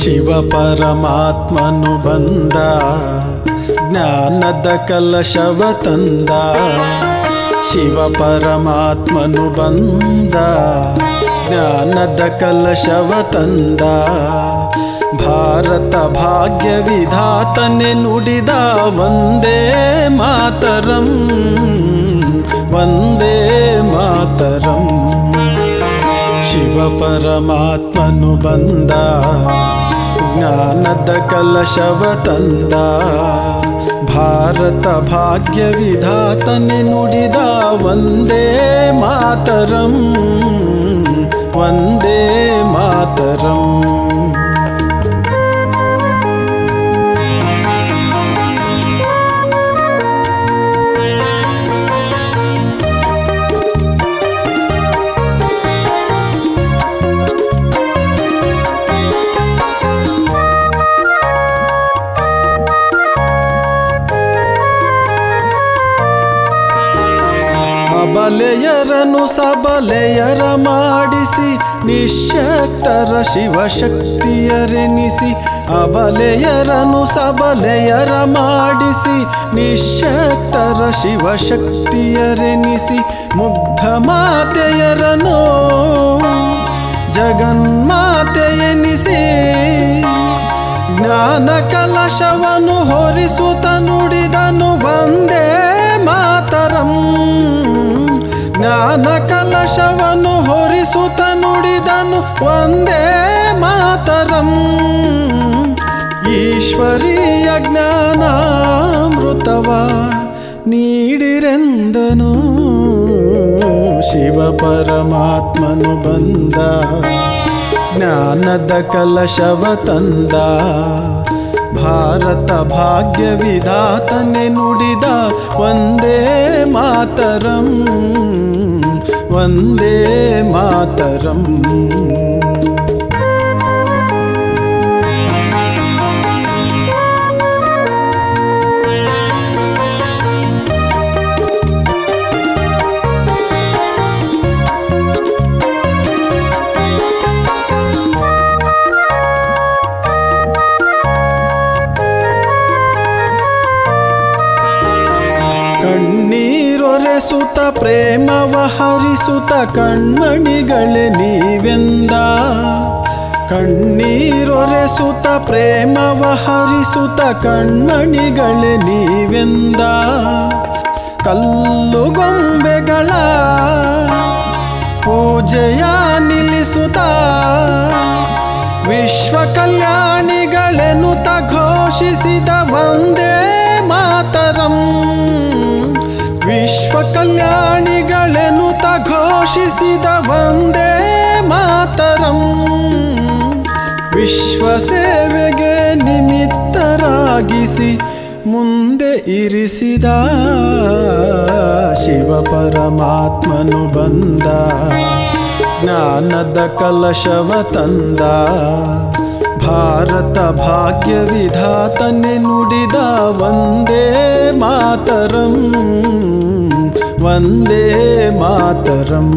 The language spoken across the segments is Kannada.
ಶಿವ ಪರಮಾತ್ಮನು ಬಂದ ಜ್ಞಾನದ ಕಲಶವ ತಂದ ಶಿವ ಪರಮಾತ್ಮನು ಬಂದ ಜ್ಞಾನದ ಕಲಶವ ತಂದ ಭಾರತ ಭಾಗ್ಯ ವಿಧಾತನೆ ನುಡಿದ ವಂದೇ ಮಾತರಂ ವಂದೇ ಮಾತರಂ ಶಿವ ಪರಮಾತ್ಮನು ಬಂದ ಜ್ಞಾನದ ಕಲಶವ ತಂದ ಭಾರತ ಭಾಗ್ಯ ವಿಧಾತನೆ ನುಡಿದ ವಂದೇ ಮಾತರಂ ವಂದೇ ಮಾತರಂ ಅಬಲೆಯರನು ಸಬಲೆಯರ ಮಾಡಿಸಿ ನಿಶಕ್ತರ ಶಿವಶಕ್ತಿಯರೆನಿಸಿ ಅಬಲೆಯರನು ಸಬಲೆಯರ ಮಾಡಿಸಿ ನಿಶಕ್ತರ ಶಿವಶಕ್ತಿಯರೆನಿಸಿ ಮುಗ್ಧ ಮಾತೆಯರನು ಜಗನ್ಮಾತೆಯೆನಿಸಿ ಜ್ಞಾನ ಕಲಶವನ್ನು ಹೊರಿಸುತ್ತ ನುಡಿದನು ಒಂದೇ ಮಾತರಂ ಜ್ಞಾನ ಕಲಶವನ್ನು ಹೊರಿಸುತ್ತ ನುಡಿದನು ಒಂದೇ ಮಾತರಂ ಈಶ್ವರೀಯ ಜ್ಞಾನಾಮೃತವ ನೀಡಿರೆಂದನು ಶಿವ ಪರಮಾತ್ಮನು ಬಂದ ಜ್ಞಾನದ ಕಲಶವ ತಂದ ಭಾರತ ಭಾಗ್ಯ ವಿಧಾತನೆ ನುಡಿದ ವಂದೇ ಮಾತರಂ ವಂದೇ ಮಾತರಂ ಕಣ್ಣೀರೊರೆಸುತ್ತ ಪ್ರೇಮವ ಹರಿಸುತ್ತ ಕಣ್ಮಣಿಗಳೇ ನೀವೆಂದ ಕಣ್ಣೀರೊರೆಸುತ್ತ ಪ್ರೇಮವ ಹರಿಸುತ್ತ ಕಣ್ಮಣಿಗಳೇ ನೀವೆಂದ ಕಲ್ಲು ಗೊಂಬೆಗಳ ಪೂಜೆಯ ನಿಲ್ಲಿಸುತ್ತ ವಿಶ್ವ ಕಲ್ಯಾಣಿಗಳೆನುತ ಘೋಷಿಸಿದ ಒಂದೇ ಮಾತರಂ ವಿಶ್ವ ಕಲ್ಯಾಣಿಗಳೆನುತ ಘೋಷಿಸಿದ ಒಂದೇ ಮಾತರಂ ವಿಶ್ವ ಸೇವೆಗೆ ನಿಮಿತ್ತರಾಗಿಸಿ ಮುಂದೆ ಇರಿಸಿದ ಶಿವ ಪರಮಾತ್ಮನು ಬಂದ ಜ್ಞಾನದ ಕಲಶವ ತಂದ ಭಾರತ ಭಾಗ್ಯ ವಿಧಾತನೆ ನುಡಿದ ವಂದೇ ಮಾತರಂ ವಂದೇ ಮಾತರಂ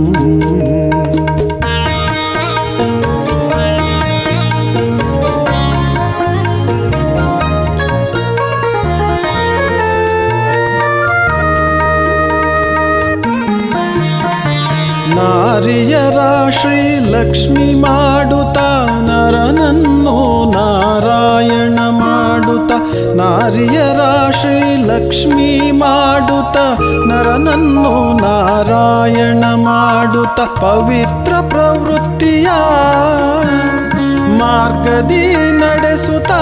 ನಾರಿಯರ ಶ್ರೀ ಲಕ್ಷ್ಮಿ ಮಾಡುತ್ತ ನರನನ್ನು ನಾರಾಯಣ ಮಾಡುತ್ತ ನಾರಿಯರ ಶ್ರೀ ಲಕ್ಷ್ಮಿ ಮಾಡುತ್ತ ನರನನ್ನು ನಾರಾಯಣ ಮಾಡುತ್ತ ಪವಿತ್ರ ಪ್ರವೃತ್ತಿಯ ಮಾರ್ಗದಿ ನಡೆಸುತ್ತ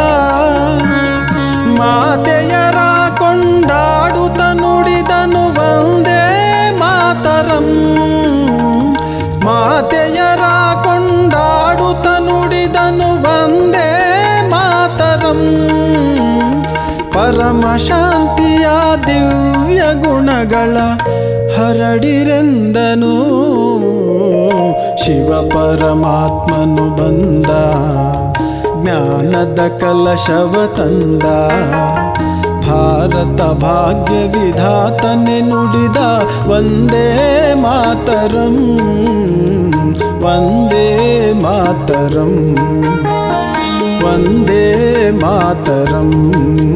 ಮಾತೆಯರ ಕೊಂಡಾಡುತ್ತ ನುಡಿದನು ಒಂದೇ ಮಾತರಂ ಮಾತೆಯರ ಕೊಂಡಾಡುತ್ತ ನುಡಿದನು ಒಂದೇ ಮಾತರಂ ಪರಮ ಶಾಂತಿಯ ದಿವ್ಯ ಗುಣಗಳ ಹರಡಿರೆಂದನು ಶಿವ ಪರಮಾತ್ಮನು ಬಂದ ಜ್ಞಾನದ ಕಲಶವ ತಂದ ಭಾರತ ಭಾಗ್ಯ ವಿಧಾತನೆ ನುಡಿದ ವಂದೇ ಮಾತರಂ ವಂದೇ ಮಾತರಂ ವಂದೇ ಮಾತರಂ